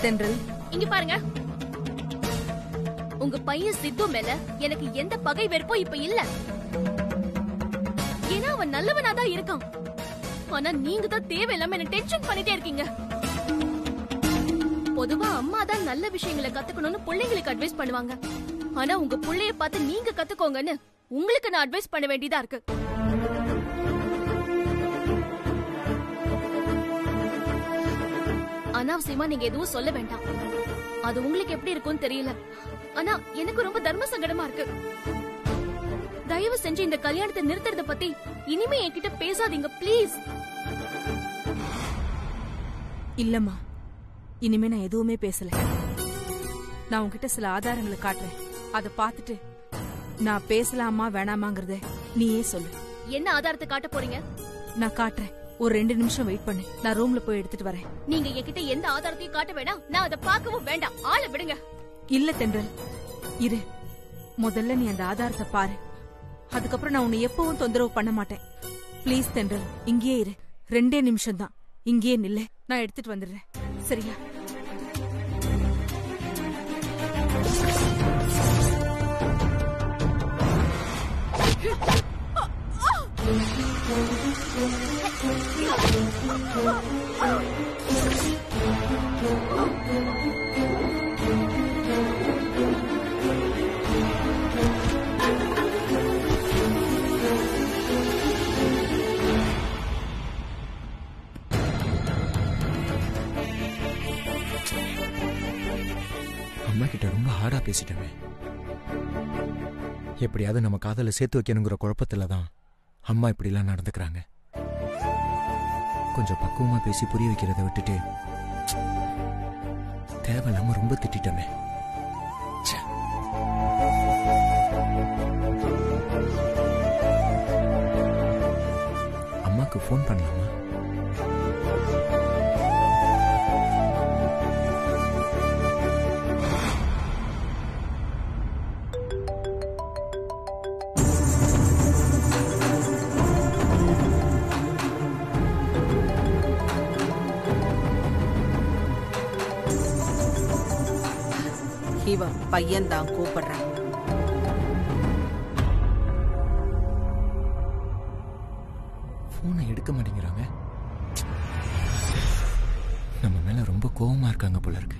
தென்றல் இங்க பாருங்க உங்க பையன் சித்து மேல எனக்கு எந்த பகை வெறுப்பும் இப்ப இல்ல ஏன்னா அவன் நல்லவனா தான் இருக்கான் ஆனா நீங்க தான் தேவையில்லாம என்ன டென்ஷன் பண்ணிட்டே இருக்கீங்க பொதுவா அம்மா தான் நல்ல விஷயங்களை கத்துக்கணும்னு பிள்ளைங்களுக்கு அட்வைஸ் பண்ணுவாங்க ஆனா உங்க புள்ளைய பார்த்து நீங்க கத்துக்கோங்கன்னு உங்களுக்கு நான் அட்வைஸ் பண்ண வேண்டியதா இருக்கு அனாவசியமா நீங்க எதுவும் சொல்ல வேண்டாம் அது உங்களுக்கு எப்படி இருக்கும்னு தெரியல ஆனா எனக்கு ரொம்ப தர்ம சங்கடமா இருக்கு தயவு செஞ்சு இந்த கல்யாணத்தை நிறுத்துறத பத்தி இனிமே என்கிட்ட பேசாதீங்க ப்ளீஸ் இல்லம்மா இனிமே நான் எதுவுமே பேசல நான் உன்கிட்ட சில ஆதாரங்களை காட்டுறேன் அதை பார்த்துட்டு நான் பேசலாமா வேணாமாங்கிறத நீயே சொல்லு என்ன ஆதாரத்தை காட்ட போறீங்க நான் காட்டுறேன் ஒரு ரெண்டு நிமிஷம் வெயிட் பண்ணு நான் ரூம்ல போய் எடுத்துட்டு வரேன் நீங்க என்கிட்ட எந்த ஆதாரத்தையும் காட்ட வேணாம் நான் அதை பார்க்கவும் வேண்டாம் ஆளை விடுங்க இல்ல தென்றல் இரு முதல்ல நீ அந்த ஆதாரத்தை பாரு அதுக்கப்புறம் நான் உன்னை எப்பவும் தொந்தரவு பண்ண மாட்டேன் ப்ளீஸ் தென்றல் இங்கேயே இரு ரெண்டே நிமிஷம் தான் இங்கேயே நில்லு நான் எடுத்துட்டு வந்துடுறேன் சரியா அம்மா கிட்ட ரொம்ப ஹார்டா பேசிட்டோமே எப்படியாவது நம்ம காதல சேர்த்து வைக்கணுங்கிற குழப்பத்துல தான் அம்மா இப்படிலாம் நடந்துக்கிறாங்க கொஞ்சம் பக்குவமா பேசி புரிய வைக்கிறத விட்டுட்டு தேவையில்லாம ரொம்ப திட்டிட்டோமே ச்சே. அம்மாக்கு ஃபோன் பண்ணலாமா இவன் பையன் தான் கூப்பிடுறான் ஃபோனை எடுக்க மாட்டேங்கிறாங்க நம்ம மேல ரொம்ப கோவமா இருக்காங்க போல இருக்கு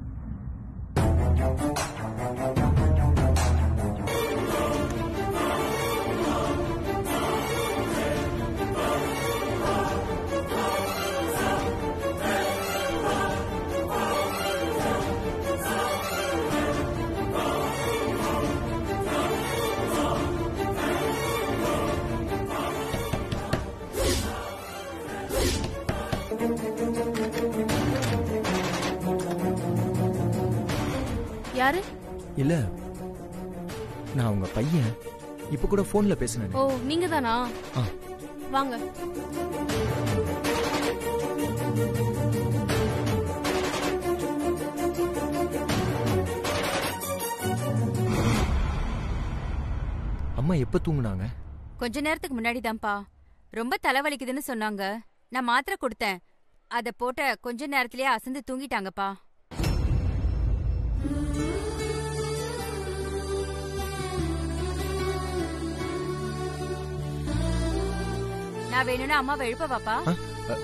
யாரு இல்ல நான் உங்க பையன் இப்ப கூட போன்ல பேசினேன் ஓ நீங்க தானா ஆ. வாங்க அம்மா எப்ப தூங்குனாங்க கொஞ்ச நேரத்துக்கு முன்னாடி தான்ப்பா ரொம்ப தலைவலிக்குதுன்னு சொன்னாங்க நான் மாத்திரை கொடுத்தேன் அத போட்ட கொஞ்ச நேரத்திலேயே அசந்து தூங்கிட்டாங்கப்பா நான் வேணும்னா அம்மாவை எழுப்பவாப்பா ஆ? அ.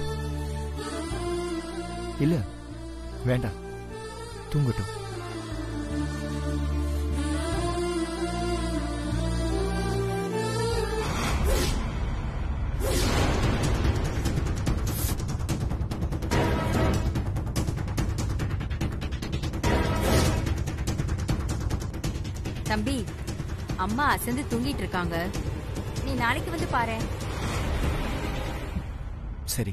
இல்ல வேண்டாம் தூங்கட்டும் தம்பி அம்மா அசந்து தூங்கிட்டு இருக்காங்க நீ நாளைக்கு வந்து பாரு சரி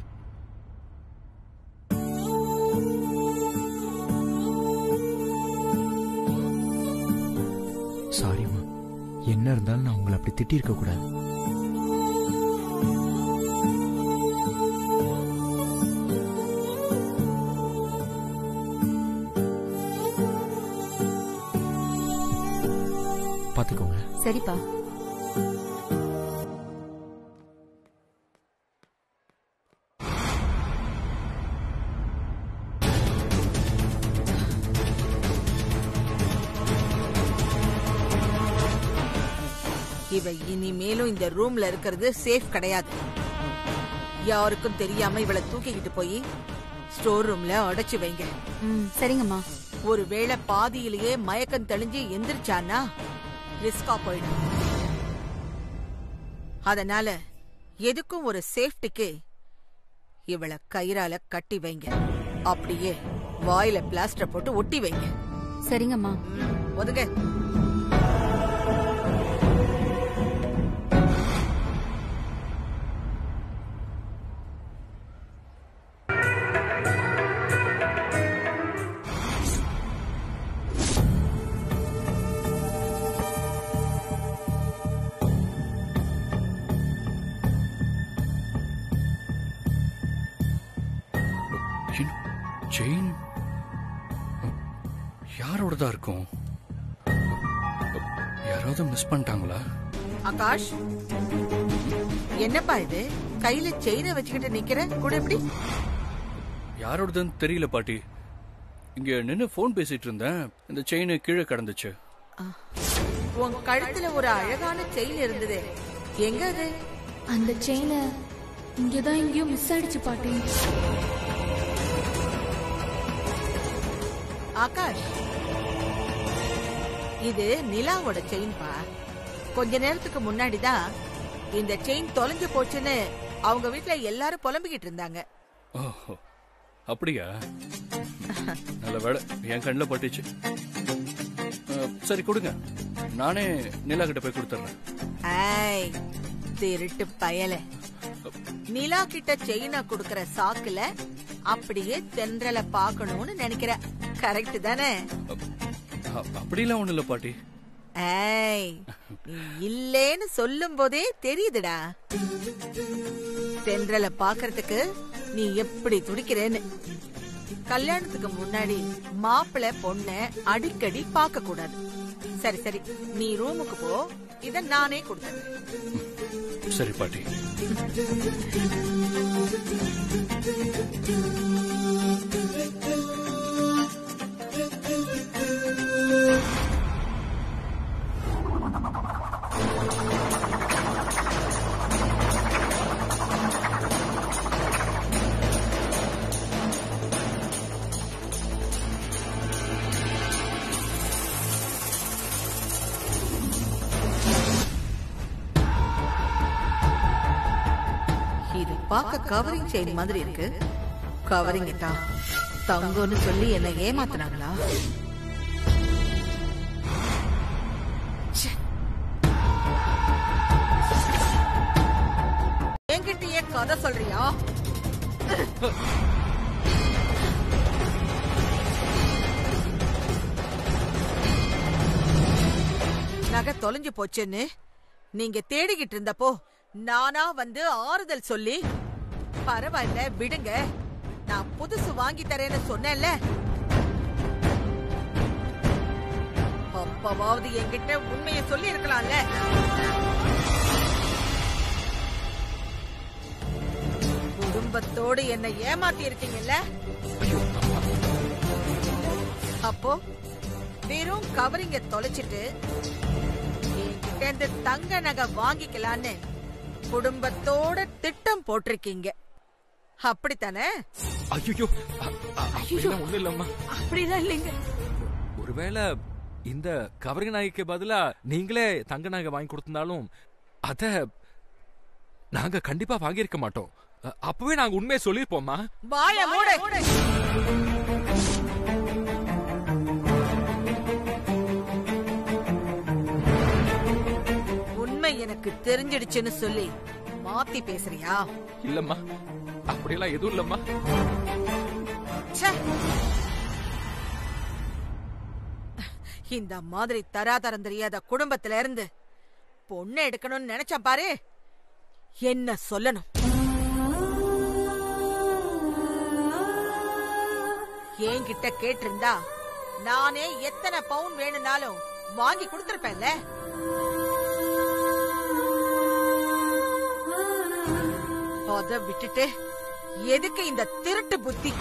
சாரிம்மா என்ன இருந்தாலும் நான் உங்களை அப்படி திட்டியிருக்க கூடாது பாத்துக்கோங்க சரிப்பா இவ இனிமேலும் இந்த ரூம்ல இருக்கிறது சேஃப் கிடையாது யாருக்கும் தெரியாம இவளை தூக்கிக்கிட்டு போய் ஸ்டோர் ரூம்ல அடைச்சு வைங்க ம் சரிங்கம்மா ஒருவேளை பாதியிலேயே மயக்கம் தெளிஞ்சு எந்திரிச்சானா ரிஸ்கா போயிடும் அதனால எதுக்கும் ஒரு சேஃப்டிக்கு இவள கயிறால கட்டி வைங்க அப்படியே வாயில பிளாஸ்டர் போட்டு ஒட்டி வைங்க சரிங்கம்மா ம், ஒதுங்க செயின் யாரோடதா இருக்கும் யாராவது மிஸ் பண்ணிட்டாங்களா ஆகாஷ் என்னப்பா இது கையில செயினை வச்சுக்கிட்டு நிக்கிற கூட எப்படி யாரோடதுன்னு தெரியல பாட்டி இங்க நின்னு ஃபோன் பேசிட்டு இருந்தேன் இந்த செயின் கீழே கிடந்துச்சு உன் கழுத்துல ஒரு அழகான செயின் இருந்தது எங்க அது அந்த செயினை இங்கதான் எங்கேயோ மிஸ் ஆயிடுச்சு பாட்டி ஆகாஷ் இது நிலாவோட செயின்பா கொஞ்ச நேரத்துக்கு முன்னாடி தான் இந்த செயின் தொலைஞ்சு போச்சுன்னு அவங்க வீட்ல எல்லாரும் புலம்பிக்கிட்டு இருந்தாங்க ஓஹோ அப்படியா நல்ல வேலை என் கண்ணில் பட்டுச்சு அஹ், சரி கொடுங்க நானே நிலா கிட்ட போய் கொடுத்துட்றேன் ஐய் திருட்டு பயல நிலா கிட்ட செயினா குடுக்கற சாக்குல அப்படியே தென்றல பாக்கணும்னு நினைக்கிற கரெக்ட் தானே அ- அப்படிலாம் ஒண்ணும் இல்ல பாட்டி ஏய் நீ இல்லேன்னு சொல்லும் போதே தெரியுதுடா தென்றல பாக்குறதுக்கு நீ எப்படி துடிக்கிறேன்னு கல்யாணத்துக்கு முன்னாடி மாப்பிள்ளை பொண்ண அடிக்கடி பார்க்க கூடாது சரி சரி நீ ரூமுக்கு போ இத நானே கொடுத்தேன் சரி பாட்டி இது பார்க்க கவரிங் செயின் மாதிரி இருக்கு கவரிங் தான் தங்கம்னு சொல்லி என்ன ஏமாத்துனாங்களா ச்சே. என்கிட்டயே கதை சொல்றியா நகை தொலைஞ்சு போச்சுன்னு நீங்க தேடிக்கிட்டு இருந்தப்போ நானா வந்து ஆறுதல் சொல்லி பரவாயில்ல விடுங்க நான் புதுசு வாங்கி தரேன்னு சொன்னேன்ல அப்பவாவது என்கிட்ட உண்மையை சொல்லி இருக்கலாம்ல குடும்பத்தோடு என்ன ஏமாத்தி இருக்கீங்கல்ல அப்போ வெறும் கவரிங்க தொலைச்சிட்டு என்கிட்ட இருந்து தங்க நகை வாங்கிக்கலான்னு குடும்பத்தோட திட்டம் போட்டிருக்கீங்க அப்படித்தானே ஐயோ அப்படிலாம் ஒண்ணும் இல்லம்மா அப்படிலாம் இல்லைங்க ஒருவேளை இந்த கவரிங் நாய்க்கு பதிலா நீங்களே தங்க நகை வாங்கி கொடுத்திருந்தாலும் அத நாங்க கண்டிப்பா வாங்கியிருக்க மாட்டோம் அ- அப்பவே நாங்க உண்மையை சொல்லிருப்போம்மா வாய மூடு உண்மை எனக்கு தெரிஞ்சிடுச்சுன்னு சொல்லி மாத்தி பேசுறியா இல்லம்மா அப்படியெல்லாம் எதுவும் இல்லம்மா ச்சே. இந்த மாதிரி தராதரம் தெரியாத குடும்பத்துல இருந்து பொண்ணு எடுக்கணும்னு நினைச்சேன் பாரு என்ன சொல்லணும் என்கிட்ட கேட்டிருந்தா நானே எத்தனை பவுன் வேணும்னாலும் வாங்கி கொடுத்திருப்பேன்ல அத விட்டுட்டு எதுக்கு இந்த திருட்டு புத்தி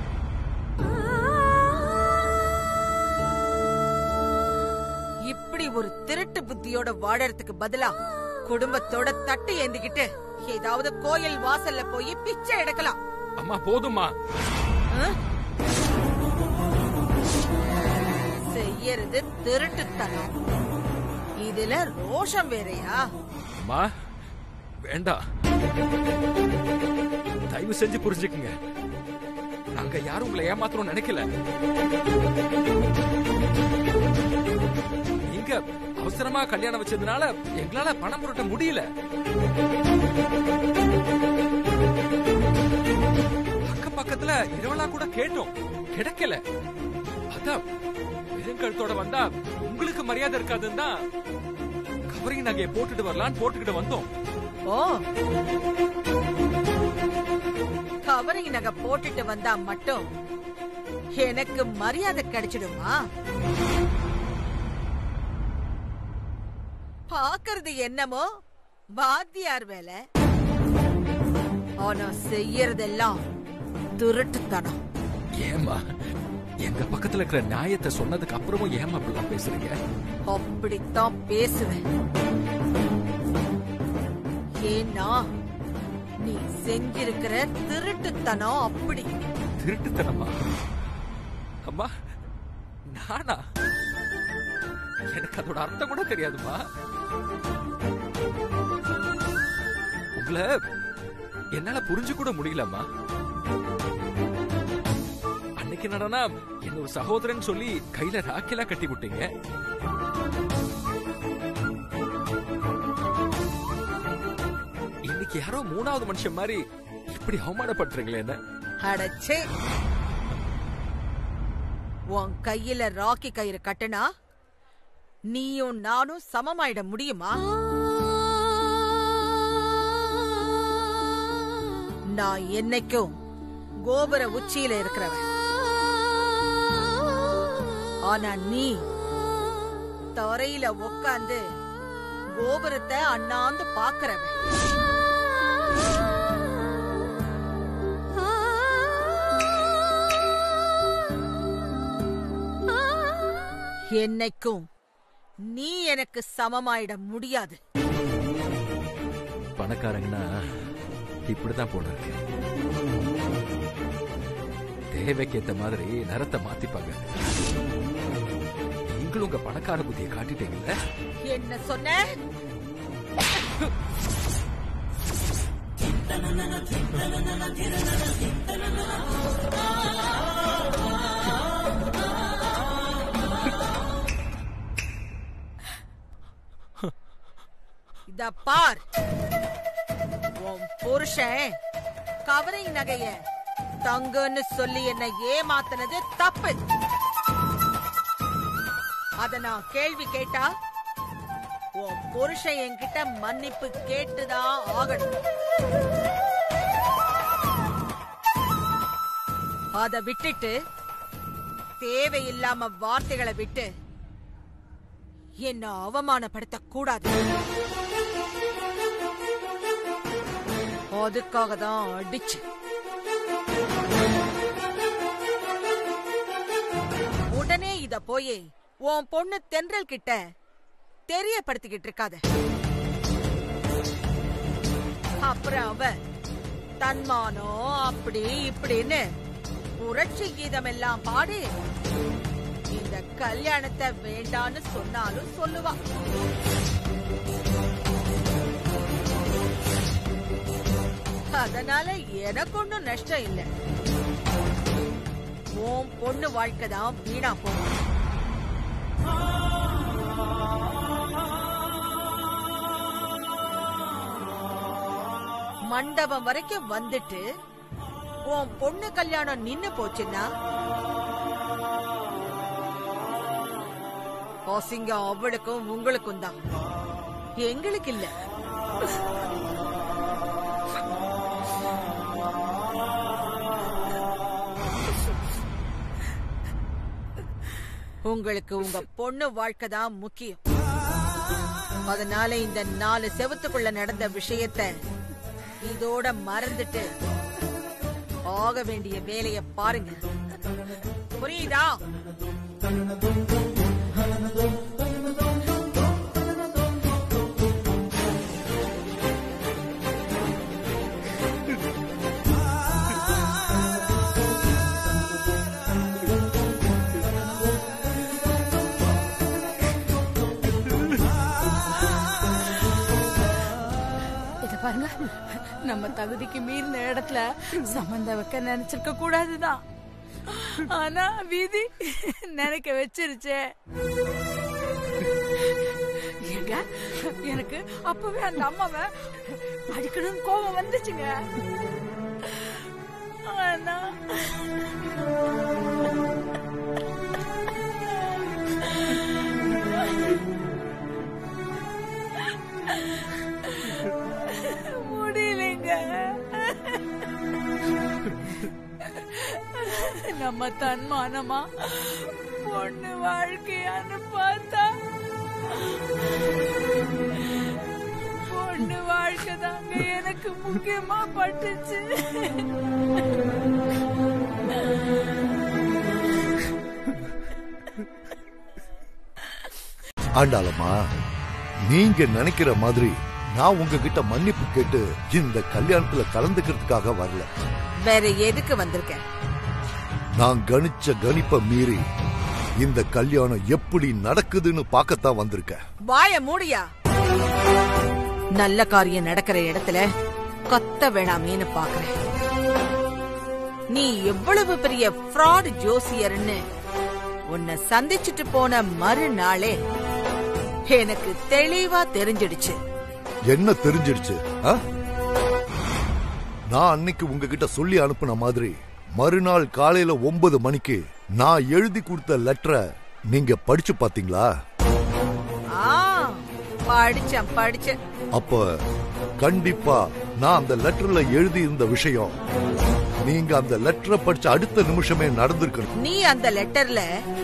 இப்படி ஒரு திருட்டு புத்தியோட வாழறதுக்கு பதிலா குடும்பத்தோட தட்டு ஏந்திக்கிட்டு ஏதாவது கோயில் வாசல்ல போய் பிச்சை எடுக்கலாம் அம்மா போதும்மா ஆ? செய்யறது திருட்டுத்தனம் இதுல ரோஷம் வேறயா அம்மா வேண்டாம் தயவு செஞ்சு புரிஞ்சுக்குங்க நாங்க யாரும் உங்களை ஏமாத்தணும் நினைக்கல நீங்க அவசரமா கல்யாணம் வச்சதுனால எங்களால பணம் புரட்ட முடியல அக்கம் பக்கத்துல இரவலா கூட கேட்டோம் கிடைக்கல அதான் வெறுங்கழுத்தோட வந்தா உங்களுக்கு மரியாதை இருக்காதுன்னு தான் கவரிங் நகையை போட்டுட்டு வரலான்னு போட்டுக்கிட்டு வந்தோம் ஓ கவரிங் நகை போட்டுட்டு வந்தா மட்டும் எனக்கு மரியாதை கிடைச்சிடுமா பாக்குறது என்னமோ வாத்தியார் வேலை ஆனா செய்யறதெல்லாம் திருட்டுத்தனம் ஏமா எங்க பக்கத்துல இருக்கிற நியாயத்தை சொன்னதுக்கு அப்புறமும் ஏமா அப்படிலாம் பேசுறீங்க அப்படித்தான் பேசுவேன் ஏன்னா நீ செஞ்சிருக்கிற திருட்டுத்தனம் அப்படி திருட்டுத்தனமா அம்மா நானா எனக்கு அதோட அர்த்தம் கூட தெரியாதுமா உங்களை என்னால புரிஞ்சு கூட முடியலம்மா அன்னைக்கு நடனா என்ன ஒரு சகோதரன் சொல்லி கையில ராக்கிலாம் கட்டி விட்டீங்க இன்னைக்கு யாரோ மூணாவது மனுஷன் மாதிரி இப்படி அவமானப்படுத்துறீங்களே என்ன அடச்சே உன் கையில ராக்கி கயிறு கட்டுனா நீயும் நானும் சமமாயிட முடியுமா நான் என்னைக்கும் கோபுர உச்சியில இருக்கிறவன் ஆனா நீ தரையில உக்காந்து கோபுரத்தை அண்ணாந்து பாக்குறவன் என்னைக்கும் நீ எனக்கு சமமாயிட முடியாது பணக்காரங்கன்னா இப்படிதான் போல இருக்கு தேவைக்கு ஏத்த மாதிரி நிறத்தை மாத்திப்பாங்க நீங்களும் உங்க பணக்கார புத்தியை காட்டிட்டீங்கல்ல என்ன சொன்ன இத பார் உன் புருஷன் கவரிங் நகைய தங்கன்னு சொல்லி என்ன ஏமாத்தினது தப்பு அத நான் கேள்வி கேட்டா உன் புருஷன் என்கிட்ட மன்னிப்பு கேட்டுதான் ஆகணும் அத விட்டுட்டு தேவையில்லாம வார்த்தைகளை விட்டு என்ன அவமானப்படுத்த கூடாது அதுக்காக தான் அடிச்சு உடனே இத போய் உன் பொண்ணு தென்றல் கிட்ட தெரியப்படுத்திக்கிட்டு இருக்காத அப்புறம் அவ தன்மானம் அப்படி இப்படின்னு புரட்சி கீதம் எல்லாம் பாடி இந்த கல்யாணத்தை வேண்டான்னு சொன்னாலும் சொல்லுவா அதனால எனக்கு ஒண்ணும் நஷ்டம் இல்ல உன் பொண்ணு வாழ்க்கை தான் வீணா போகும் மண்டபம் வரைக்கும் வந்துட்டு உன் பொண்ணு கல்யாணம் நின்னு போச்சுன்னா அசிங்கம் அவளுக்கும் உங்களுக்கும் தான் எங்களுக்கு இல்ல உங்களுக்கு உங்க பொண்ணு வாழ்க்கை தான் முக்கியம் அதனால இந்த நாலு செவத்துக்குள்ள நடந்த விஷயத்த இதோட மறந்துட்டு ஆக வேண்டிய வேலைய பாருங்க புரியுதா பாருங்க நம்ம தகுதிக்கு மீறின இடத்துல சம்பந்தம் வைக்க நினைச்சிருக்க கூடாதுதான் ஆனா விதி நினைக்க வச்சிருச்சே ஏங்க எனக்கு அப்பவே அந்த அம்மாவை அடிக்கணும்னு கோபம் வந்துச்சுங்க ஆனா முடியலைங்க நம்ம தன்மானமா பொண்ணு வாழ்க்கையான்னு பார்த்தா பொண்ணு வாழ்க்கை தாங்க எனக்கு முக்கியமா பட்டுச்சு ஆண்டாளம்மா நீங்க நினைக்கிற மாதிரி நான் உங்ககிட்ட மன்னிப்பு கேட்டு இந்த கல்யாணத்துல கலந்துக்கிறதுக்காக வரல வேற எதுக்கு வந்திருக்க நான் கணிச்ச கணிப்ப மீறி இந்த கல்யாணம் எப்படி நடக்குதுன்னு பார்க்கத்தான் வந்திருக்கேன் வாய மூடியா நல்ல காரியம் நடக்கிற இடத்துல கத்த வேணாமேன்னு பாக்குறேன் நீ எவ்வளவு பெரிய ஃப்ராட் ஜோசியர்னு உன்னை சந்திச்சுட்டு போன மறுநாளே எனக்கு தெளிவா தெரிஞ்சிடுச்சு என்ன தெரிஞ்சிடுச்சு ஆ? நான் அன்னைக்கு உங்ககிட்ட சொல்லி அனுப்புன மாதிரி மறுநாள் காலையில ஒன்பது மணிக்கு நான் எழுதி கொடுத்த லெட்டரை நீங்க படிச்சு பாத்தீங்களா ஆ படிச்சேன் படிச்சேன் அப்ப கண்டிப்பா நான் அந்த லெட்டர்ல எழுதி இருந்த விஷயம் நீங்க அந்த லெட்டரை படிச்ச அடுத்த நிமிஷமே நடந்திருக்கணும் நீ அந்த லெட்டர்ல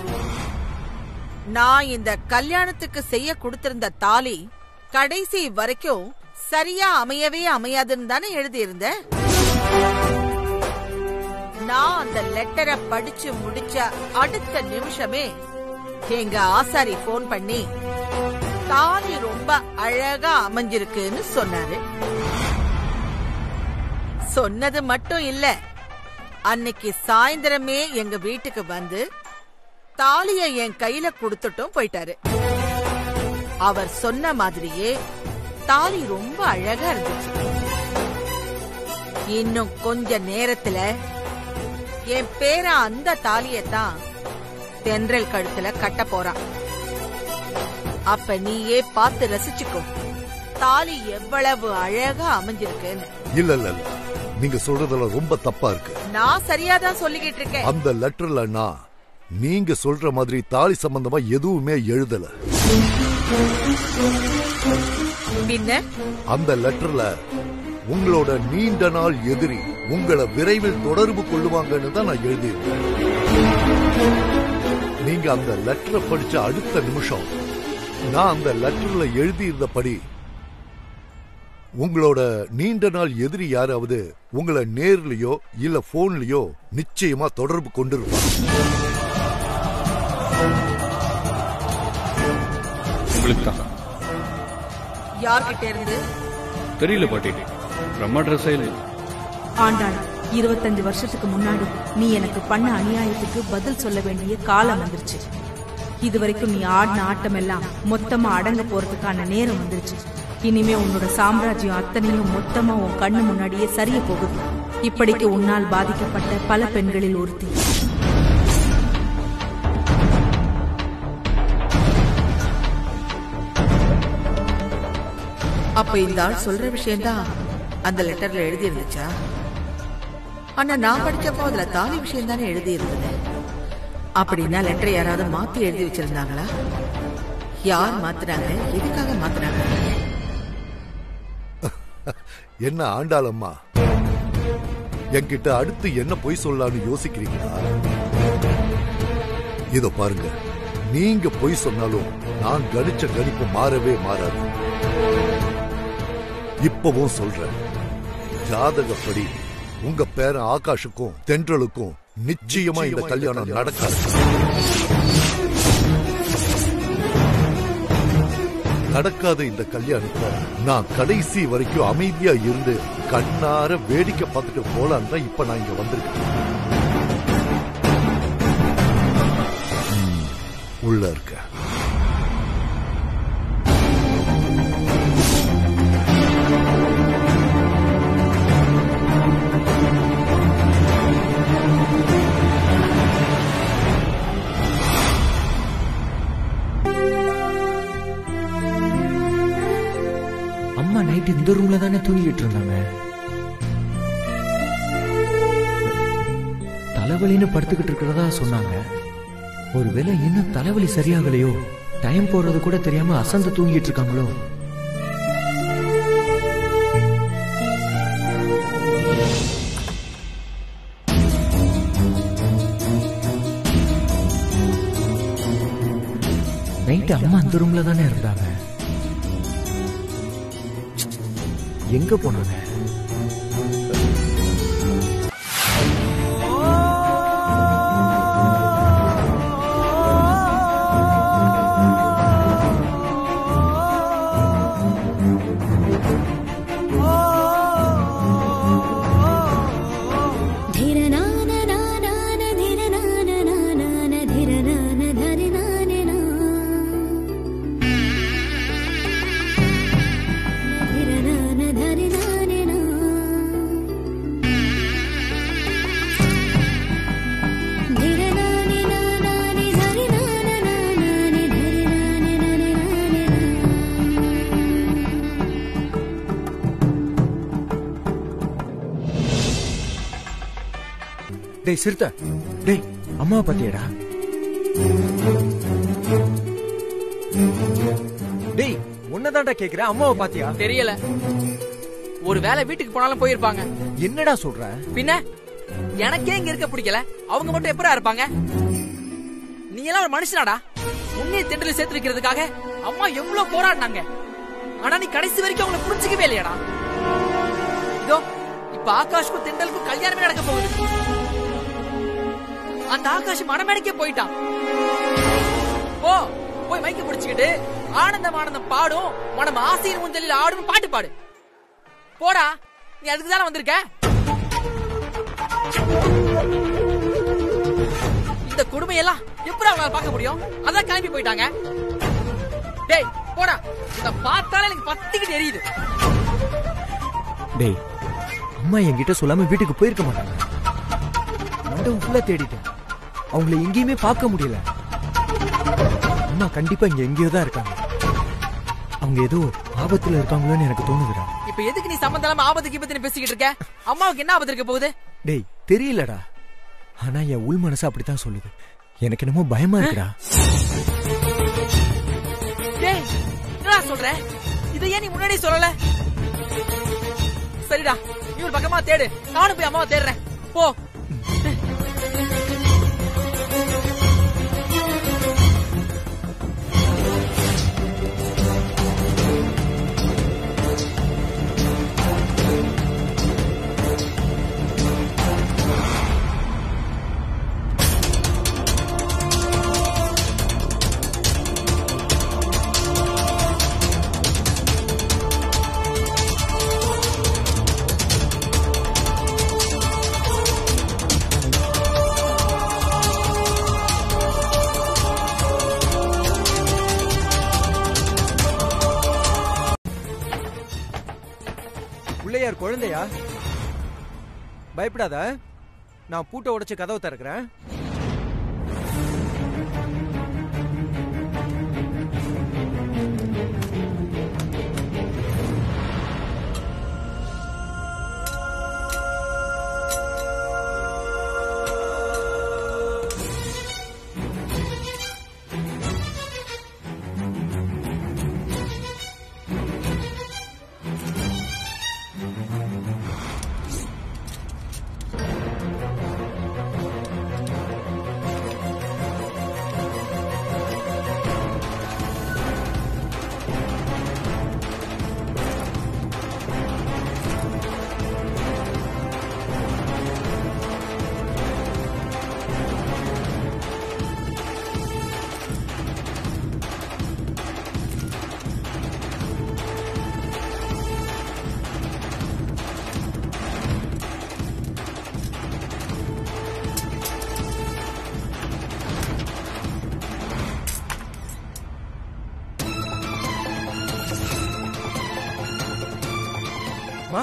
நான் இந்த கல்யாணத்துக்கு செய்ய கொடுத்திருந்த தாலி கடைசி வரைக்கும் சரியா அமையவே அமையாதுன்னு தானே எழுதியிருந்த நான் அந்த லெட்டரை படிச்சு முடிச்ச அடுத்த நிமிஷமே எங்க ஆசாரி போன் பண்ணி தாலி ரொம்ப அழகா அமைஞ்சிருக்குன்னு சொன்னாரு சொன்னது மட்டும் இல்ல அன்னைக்கு சாயந்தரமே எங்க வீட்டுக்கு வந்து தாலிய என் கையில கொடுத்துட்டும் போயிட்டாரு அவர் சொன்ன மாதிரியே தாலி ரொம்ப அழகா இருந்துச்சு இன்னும் கொஞ்ச நேரத்துல என் பேர அந்த தாலியத்தான் தென்றல் கழுத்துல கட்ட போறான் அப்ப நீயே பார்த்து ரசிச்சுக்கோ தாலி எவ்வளவு அழகா அமைஞ்சிருக்குன்னு இல்ல இல்ல இல்ல நீங்க சொல்றதெல்லாம் ரொம்ப தப்பா இருக்கு நான் சரியாதான் சொல்லிக்கிட்டு இருக்கேன் அந்த லெட்டர்ல நான் நீங்க சொல்ற மாதிரி தாலி சம்பந்தமா எதுவுமே எழுதல பின்ன அந்த லெட்டர்ல உங்களோட நீண்ட நாள் எதிரி உங்களை விரைவில் தொடர்பு கொள்ளுவாங்கன்னு தான் நான் எழுதியிருக்கேன் நீங்க அந்த லெட்டரை படிச்ச அடுத்த நிமிஷம் நான் அந்த லெட்டர்ல எழுதியிருந்தபடி உங்களோட நீண்ட நாள் எதிரி யாராவது உங்களை நேர்லயோ இல்ல போன்லயோ நிச்சயமா தொடர்பு கொண்டிருப்பாங்க உங்களுக்கு தான் யார்கிட்ட இருந்து தெரியல பாட்டி பிரம்மா ட்ரெஸ்ஸே இல்லை ஆண்டாள் இருபத்தஞ்சு வருஷத்துக்கு முன்னாடி நீ எனக்கு பண்ண அநியாயத்துக்கு பதில் சொல்ல வேண்டிய காலம் வந்துருச்சு இதுவரைக்கும் நீ ஆடின ஆட்டம் எல்லாம் மொத்தமா அடங்க போறதுக்கான நேரம் வந்துருச்சு இனிமே உன்னோட சாம்ராஜ்யம் அத்தனையும் மொத்தமா உன் கண்ணு முன்னாடியே சரிய போகுது இப்படிக்கு உன்னால் பாதிக்கப்பட்ட பல பெண்களில் ஒருத்தி அப்ப இந்த ஆள் சொல்ற விஷயம்தான் அந்த லெட்டர்ல எழுதி இருந்துச்சா ஆனா நான் படிச்சப்போ அதுல தாலி விஷயம் தானே எழுதி இருந்தது அப்படின்னா லெட்டர் யாராவது மாத்தி எழுதி வச்சிருந்தாங்களா யார் மாத்துனாங்க எதுக்காக மாத்துனாங்க என்ன ஆண்டாளம்மா என்கிட்ட அடுத்து என்ன பொய் சொல்லலாம்னு யோசிக்கிறீங்களா இதோ பாருங்க நீங்க பொய் சொன்னாலும் நான் கணிச்ச கணிப்பு மாறவே மாறாது இப்பவும் சொல்றேன் ஜாதகப்படி உங்க பேரன் ஆகாஷுக்கும் தென்றலுக்கும் நிச்சயமா இந்த கல்யாணம் நடக்காது நடக்காத இந்த கல்யாணத்தை நான் கடைசி வரைக்கும் அமைதியா இருந்து கண்ணார வேடிக்கை பார்த்துட்டு போலான்னு தான் இப்ப நான் இங்க வந்திருக்கேன் ம், உள்ள இருக்க இந்த ரூம்ல தானே தூங்கிட்டு இருந்தாங்க தலைவலின்னு படுத்துக்கிட்டு இருக்கிறதா சொன்னாங்க ஒருவேளை இன்னும் தலைவலி சரியாகலையோ டைம் போறது கூட தெரியாம அசந்து தூங்கிட்டு இருக்காங்களோ நைட்டு அம்மா அந்த ரூம்ல தானே இருந்தாங்க எங்க போனாங்க டேய் சிறுத்தை டேய் அம்மாவை பாத்தியாடா டேய் உன்னதான்டா கேக்குறேன் அம்மாவை பாத்தியா தெரியல ஒரு வேளை வீட்டுக்கு போனாலும் போயிருப்பாங்க என்னடா சொல்ற பின்ன எனக்கே இங்க இருக்க பிடிக்கல அவங்க மட்டும் எப்பரா இருப்பாங்க நீ எல்லாம் ஒரு மனுஷனாடா உன்னைய திண்டல சேர்த்து வைக்கிறதுக்காக அம்மா எவ்வளவு போராடினாங்க ஆனா நீ கடைசி வரைக்கும் அவங்களை புரிஞ்சுக்கவே இல்லையாடா இதோ இப்ப ஆகாஷ்க்கும் திண்டலுக்கும் கல்யாணமே நடக்க போகுது அந்த ஆகாஷ் மனமேடைக்கே போயிட்டான் ஓ போய் மைக்க பிடிச்சுக்கிட்டு ஆனந்தம் ஆனந்தம் பாடும் மனம் ஆசையின் ஊஞ்சலில் ஆடும் பாட்டு பாடு போடா நீ அதுக்கு தானே வந்திருக்க இந்த கொடுமையெல்லாம் எப்படி அவங்களால பார்க்க முடியும் அதான் கிளம்பி போயிட்டாங்க டேய் போடா இத பார்த்தாலே எனக்கு பத்திக்கிட்டு எரியுது டேய் அம்மா என்கிட்ட சொல்லாம வீட்டுக்கு போயிருக்க மாட்டாங்க மண்டபம் ஃபுல்லா தேடிட்டேன் அவங்கள எங்கேயுமே பார்க்க முடியல அம்மா கண்டிப்பா இங்க எங்கேயோ தான் இருக்காங்க அவங்க ஏதோ ஆபத்துல இருக்காங்களோன்னு எனக்கு தோணுதுடா இப்ப எதுக்கு நீ சம்பந்தம் இல்லாம ஆபத்து கீபத்துன்னு பேசிக்கிட்டு இருக்க அம்மாவுக்கு என்ன ஆபத்து இருக்க போகுது டேய் தெரியலடா ஆனா என் உள் மனசு அப்படித்தான் சொல்லுது எனக்கு என்னமோ பயமா இருக்குடா டேய் என்னடா சொல்ற இதை ஏன் நீ முன்னாடியே சொல்லல சரிடா நீ ஒரு பக்கமா தேடு நானும் போய் அம்மாவை தேடுறேன் போ பிள்ளையார் குழந்தையா பயப்படாத நான் பூட்டை உடைச்சு கதவை திறக்கிறேன் மா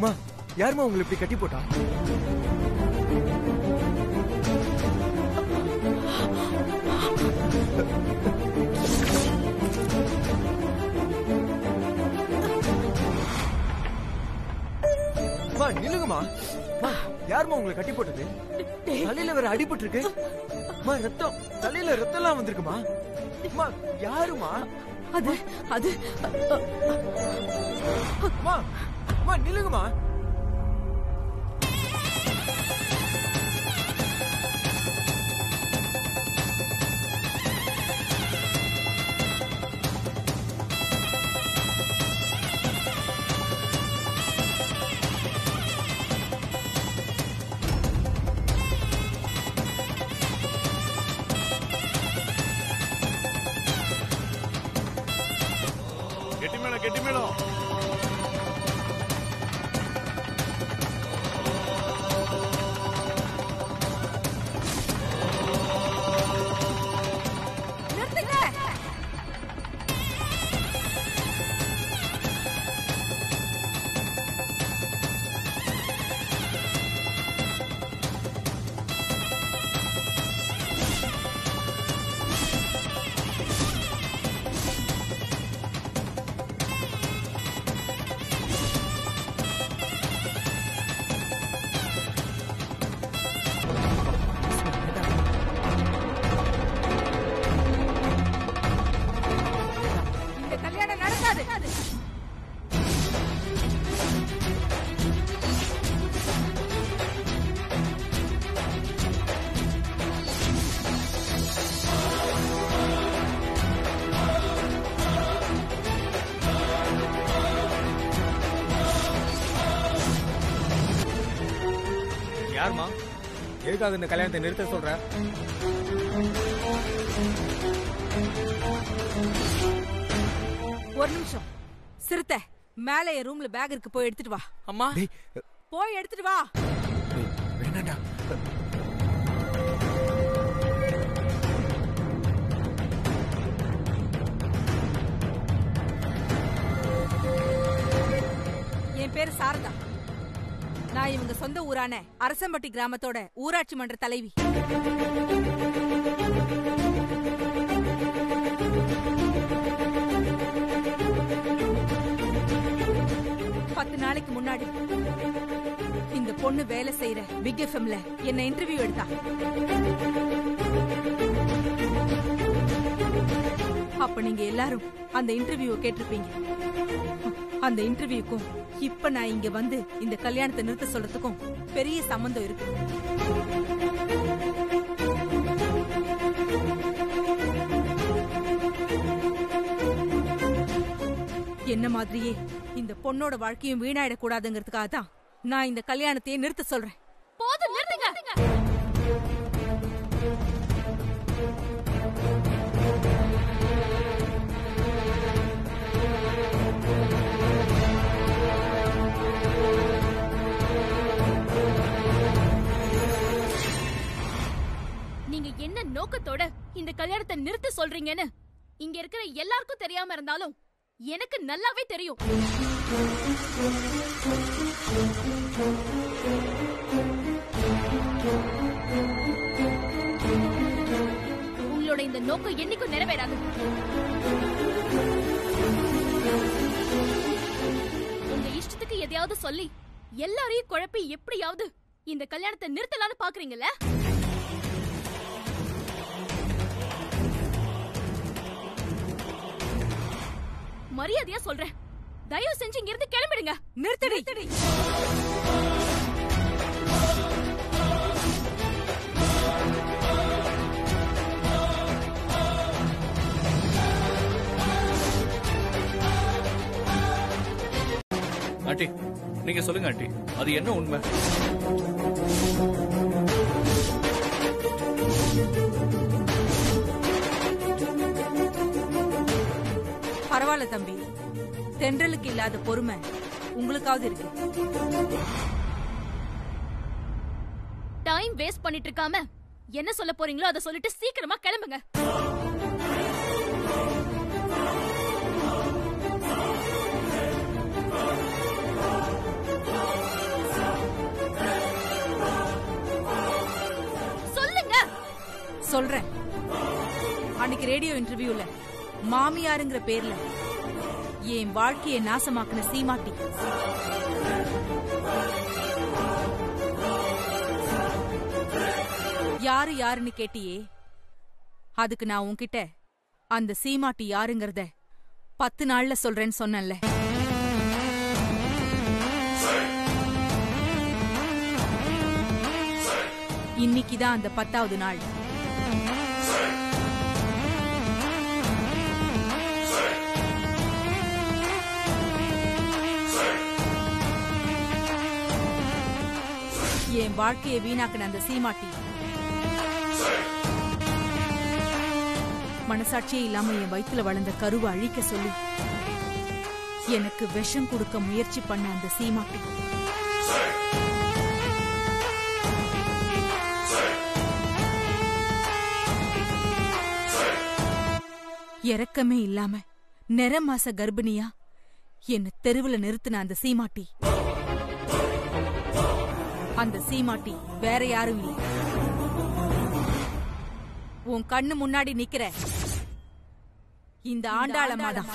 மா யாரும்மா உங்களை இப்படி கட்டி போட்டா மா நில்லுங்கம்மா மா யாரும்மா உங்களை கட்டி போட்டது தலையில வேற அடிபட்டு இருக்கு மா ரத்தம் தலையில ரத்தம் எல்லாம் வந்திருக்குமா மா யாருமா அது அது மா மா நில்லுங்கம்மா கெட்டி மேளம் கெட்டி மேளம் இந்த கல்யாணம் நடக்காது யாருமா எதுக்காக இந்த கல்யாணத்தை நிறுத்த சொல்ற ஒரு நிமிஷம் சிறுத்தை மேல என் ரூம்ல பேக் இருக்கு போய் எடுத்துட்டு வா அம்மா போய் எடுத்துட்டு வா வேணாண்டா என் பேரு சாரதா நான் இவங்க சொந்த ஊரான அரசம்பட்டி கிராமத்தோட ஊராட்சி மன்ற தலைவி பத்து நாளைக்கு முன்னாடி இந்த பொண்ணு வேலை செய்யற பிக் எஃப்எம்ல என்ன இன்டர்வியூ எடுத்தா அப்ப நீங்க எல்லாரும் அந்த இன்டர்வியூ கேட்டிருப்பீங்க அந்த இன்டர்வியூக்கும் இப்ப நான் இங்க வந்து இந்த கல்யாணத்தை நிறுத்த சொல்றதுக்கும் பெரிய சம்பந்தம் இருக்கு என்ன மாதிரியே இந்த பொண்ணோட வாழ்க்கையும் வீணாயிடக் கூடாதுங்கிறதுக்காக தான் நான் இந்த கல்யாணத்தையே நிறுத்த சொல்றேன் போதும் நிறுத்துங்க நீங்க என்ன நோக்கத்தோட இந்த கல்யாணத்தை நிறுத்த சொல்றீங்கன்னு இங்க இருக்கிற எல்லாருக்கும் தெரியாம இருந்தாலும் எனக்கு நல்லாவே தெரியும் உங்களோட இந்த நோக்கம் என்னைக்கும் நிறைவேறாது உங்க இஷ்டத்துக்கு எதையாவது சொல்லி எல்லாரையும் குழப்பி எப்படியாவது இந்த கல்யாணத்தை நிறுத்தலாம்னு பாக்குறீங்கல்ல மரியாதையா சொல்றேன் தயவு செஞ்சு இங்க இருந்து கிளம்பிடுங்க நிறுத்தடி ஆண்டி நீங்க சொல்லுங்க ஆண்டி அது என்ன உண்மை பரவாயில்ல தம்பி தென்றலுக்கு இல்லாத பொறுமை உங்களுக்காவது இருக்கு டைம் வேஸ்ட் பண்ணிட்டு இருக்காம என்ன சொல்ல போறீங்களோ அதை சொல்லிட்டு சீக்கிரமா கிளம்புங்க சொல்றேன் அன்னைக்கு ரேடியோ இன்டர்வியூல மாமியாருங்கிற பேர்ல என் வாழ்க்கையை நாசமாக்குன சீமாட்டி யாரு யாருன்னு கேட்டியே அதுக்கு நான் உன்கிட்ட அந்த சீமாட்டி யாருங்கறத பத்து நாள்ல சொல்றேன்னு சொன்னேன்ல இன்னைக்குதான் அந்த பத்தாவது நாள் என் வாழ்க்கையை வீணாக்குன அந்த சீமாட்டி மனசாட்சியே இல்லாம என் வயித்துல வளர்ந்த கருவை அழிக்க சொல்லி எனக்கு விஷம் கொடுக்க முயற்சி பண்ண அந்த சீமாட்டி இரக்கமே இல்லாம நிற மாச கர்ப்பிணியா என்ன தெருவுல நிறுத்தின அந்த சீமாட்டி அந்த சீமாட்டி வேற யாரும் இல்லை உன் கண்ணு முன்னாடி நிக்கிற இந்த ஆண்டாளம்மா தான்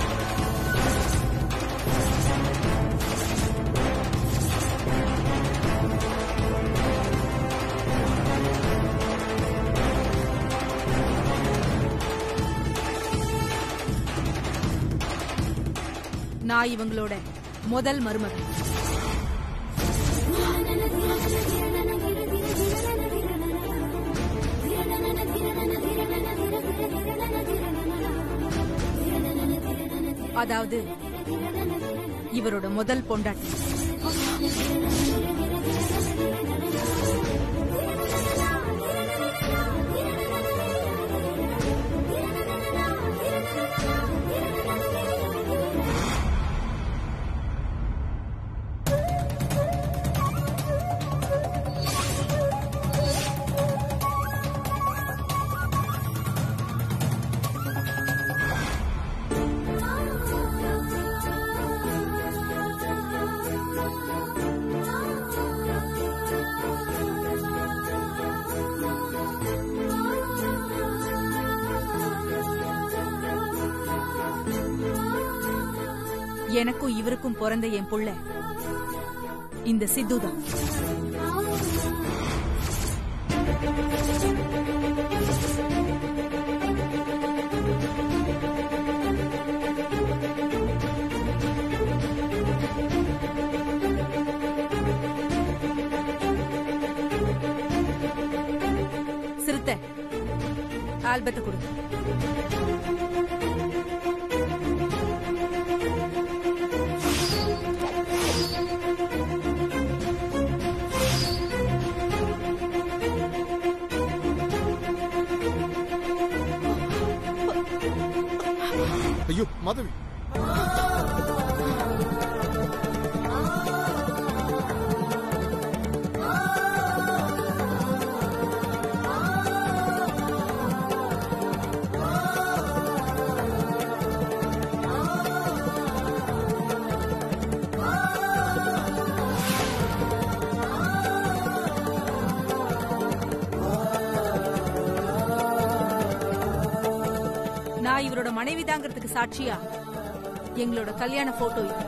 நான் இவங்களோட முதல் மருமகன் அதாவது இவரோட முதல் பொண்டாட்டி எனக்கும் இவருக்கும் பிறந்த என் புள்ள இந்த சித்துதான் சிறுத்தை ஆல்பத்தை கொடு ஐயோ மாதவி நான் இவரோட மனைவிதாங்கிறதுக்கு சாட்சியா எங்களோட கல்யாண போட்டோ இது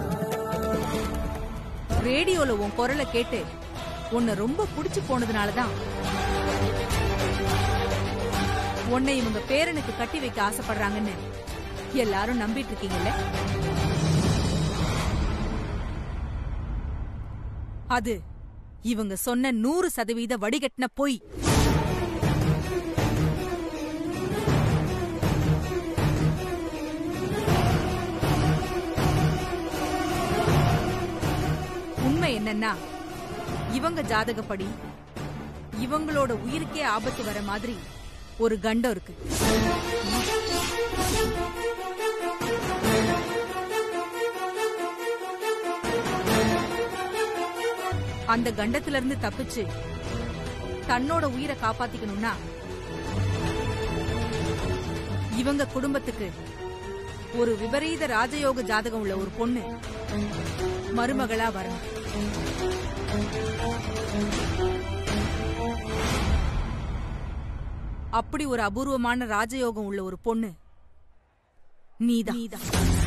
ரேடியோல உன் குரலை கேட்டு உன்னை ரொம்ப புடிச்சு போனதுனாலதான் உன்னை இவங்க பேரனுக்கு கட்டி வைக்க ஆசைப்படுறாங்கன்னு எல்லாரும் நம்பிட்டு இருக்கீங்கல்ல அது இவங்க சொன்ன நூறு சதவீத வடிகட்டின பொய் உண்மை என்னன்னா இவங்க ஜாதகப்படி இவங்களோட உயிருக்கே ஆபத்து வர மாதிரி ஒரு கண்டம் இருக்கு அந்த கண்டத்துல இருந்து தப்பிச்சு தன்னோட உயிரை காப்பாத்திக்கணும்னா இவங்க குடும்பத்துக்கு ஒரு விபரீத ராஜயோக ஜாதகம் உள்ள ஒரு பொண்ணு மருமகளா வரணும் அப்படி ஒரு அபூர்வமான ராஜயோகம் உள்ள ஒரு பொண்ணு நீதான் நீதான்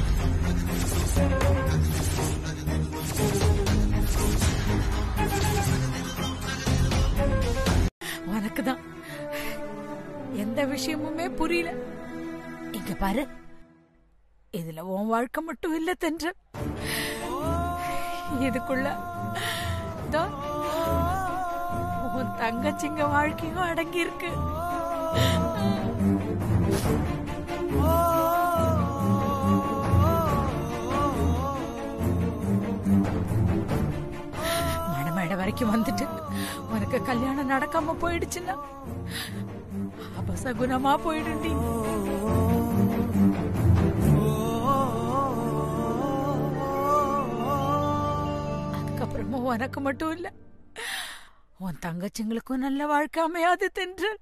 உனக்கு தான் எந்த விஷயமுமே புரியல இங்க பாரு இதுல உன் வாழ்க்கை மட்டும் இல்ல தென்ற இதுக்குள்ள இதோ உன் தங்கச்சிங்க வாழ்க்கையும் அடங்கி இருக்கு மணமேடை வரைக்கும் வந்துட்டு உனக்கு கல்யாணம் நடக்காம போயிடுச்சுன்னா அபசகுணமா போயிடுண்டி அதுக்கப்புறமும் உனக்கு மட்டும் இல்ல உன் தங்கச்சிங்களுக்கும் நல்ல வாழ்க்கை அமையாது தென்றல்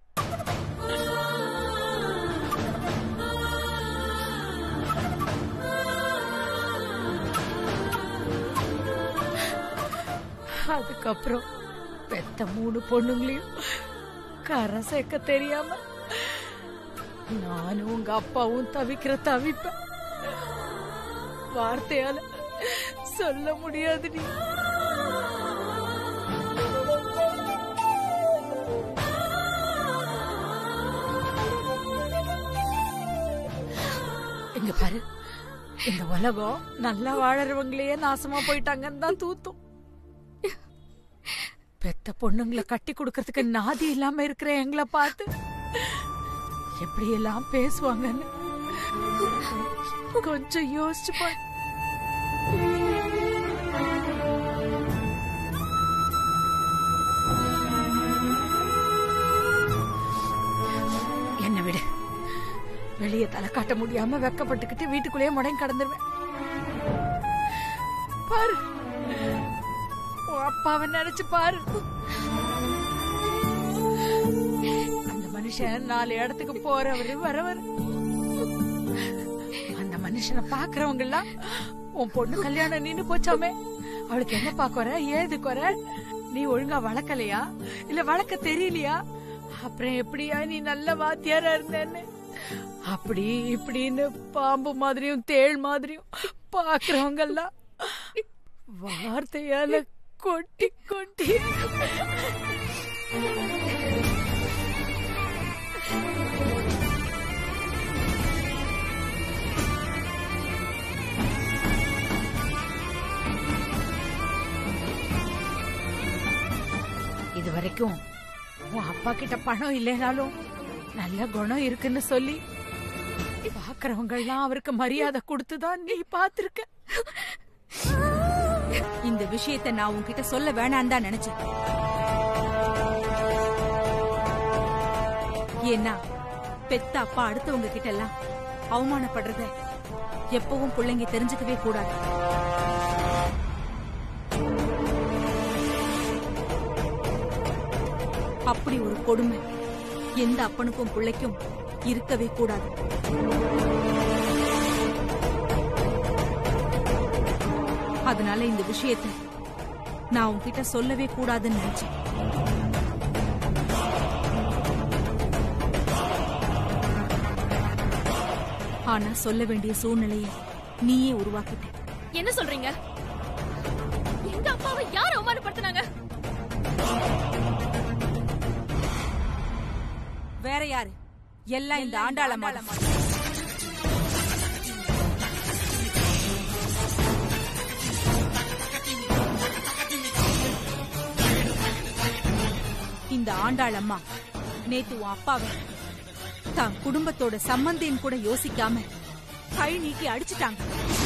அதுக்கப்புறம் பெத்த மூணு பொண்ணுங்களையும் கரை சேர்க்க தெரியாம நானும் உங்க அப்பாவும் தவிக்கிற தவிப்ப வார்த்தையால சொல்ல முடியாது நீ இங்க பாரு இந்த உலகம் நல்லா வாழறவங்களையே நாசமா போயிட்டாங்கன்னு தான் தூத்தும் பெத்த பொண்ணுங்களை கட்டி கொடுக்கறதுக்கு நாதி இல்லாம இருக்கிற எங்களை பார்த்து எப்படி எல்லாம் பேசுவாங்கன்னு கொஞ்சம் யோசிச்சு பாரு என்ன விடு வெளியே தலை காட்ட முடியாம வெக்கப்பட்டுக்கிட்டு வீட்டுக்குள்ளேயே முடங்கி கடந்துருவேன் பாரு உன் அப்பாவை நினைச்சு பாரு அந்த மனுஷன் நாலு இடத்துக்கு போறவரு வரவர் அந்த மனுஷனை பாக்குறவங்க எல்லாம் உன் பொண்ணு கல்யாணம் நின்னு போச்சாமே அவளுக்கு என்ன பாக்குற ஏது குறை நீ ஒழுங்கா வளர்க்கலையா இல்ல வளர்க்க தெரியலையா அப்புறம் எப்படியா நீ நல்ல வாத்தியாரா இருந்தேன்னு அப்படி இப்படின்னு பாம்பு மாதிரியும் தேள் மாதிரியும் பாக்குறவங்க எல்லாம் வார்த்தையால கொட்டி கொட்டி இது வரைக்கும் உன் அப்பா கிட்ட பணம் இல்லைனாலும் நல்ல குணம் இருக்குன்னு சொல்லி பாக்குறவங்க எல்லாம் அவருக்கு மரியாதை கொடுத்துதான் நீ பாத்திருக்க இந்த விஷயத்தை நான் உன்கிட்ட சொல்ல வேணான்னு தான் நினைச்சேன் ஏன்னா பெத்த அப்பா அடுத்தவங்க கிட்ட எல்லாம் அவமானப்படுறத எப்பவும் பிள்ளைங்க தெரிஞ்சுக்கவே கூடாது அப்படி ஒரு கொடுமை எந்த அப்பனுக்கும் பிள்ளைக்கும் இருக்கவே கூடாது அதனால இந்த விஷயத்தை நான் உன்கிட்ட சொல்லவே கூடாதுன்னு நினைச்சேன் ஆனா சொல்ல வேண்டிய சூழ்நிலையை நீயே உருவாக்கிட்ட என்ன சொல்றீங்க எங்க அப்பாவை யார் அவமானப்படுத்தினாங்க வேற யாரு எல்லாம் இந்த ஆண்டாள மாடம் இந்த ஆண்டாள் அம்மா நேத்து உன் அப்பாவை தான் குடும்பத்தோட சம்பந்தின்னு கூட யோசிக்காம கை நீட்டி அடிச்சிட்டாங்க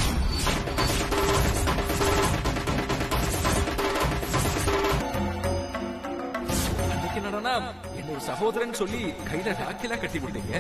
இன்னைக்கு என்னடா என்னோட சகோதரன் சொல்லி கையில ராக்கிலாம் கட்டி விட்டீங்க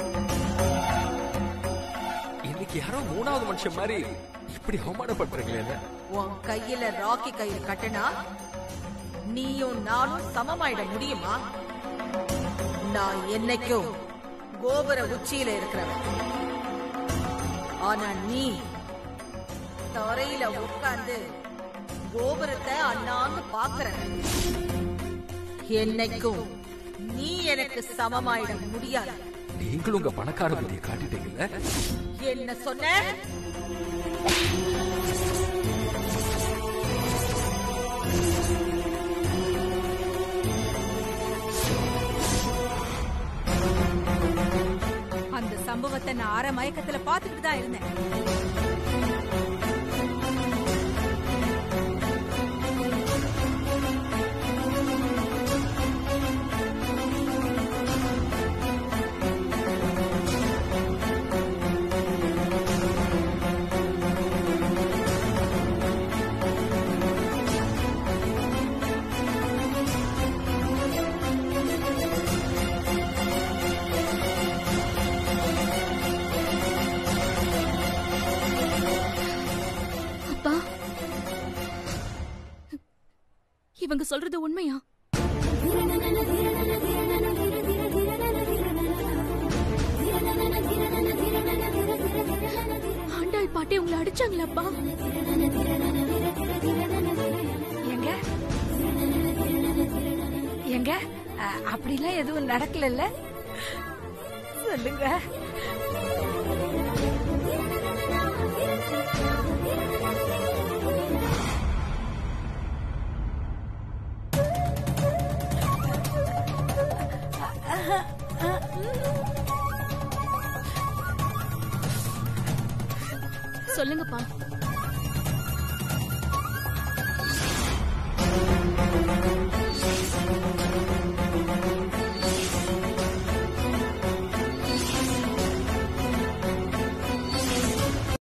இன்னைக்கு யாரோ மூணாவது மனுஷன் மாதிரி இப்படி அவமானப்படுறீங்களே உன் கையில ராக்கி கயிறு கட்டுனா நீயும் நானும் சமமாயிட முடியுமா நான் என்னைக்கும் கோபுர உச்சியில இருக்கிறவன் ஆனா நீ தரையில உட்கார்ந்து கோபுரத்தை அண்ணாந்து பாக்குற என்னைக்கும் நீ எனக்கு சமமாயிட முடியாது நீங்களும் உங்க பணக்கார புத்தியை காட்டிட்டீங்கல்ல என்ன சொன்ன அந்த சம்பவத்தை நான் அரை மயக்கத்துல பாத்துக்கிட்டு தான் இருந்தேன் அப்பா இவங்க சொல்றது உண்மையா ஆண்டாள் பாட்டி உங்களை அடிச்சாங்களாப்பா எங்க எங்க அ, அப்படிலாம் எதுவும் நடக்கல சொல்லுங்க சொல்லுங்கப்பா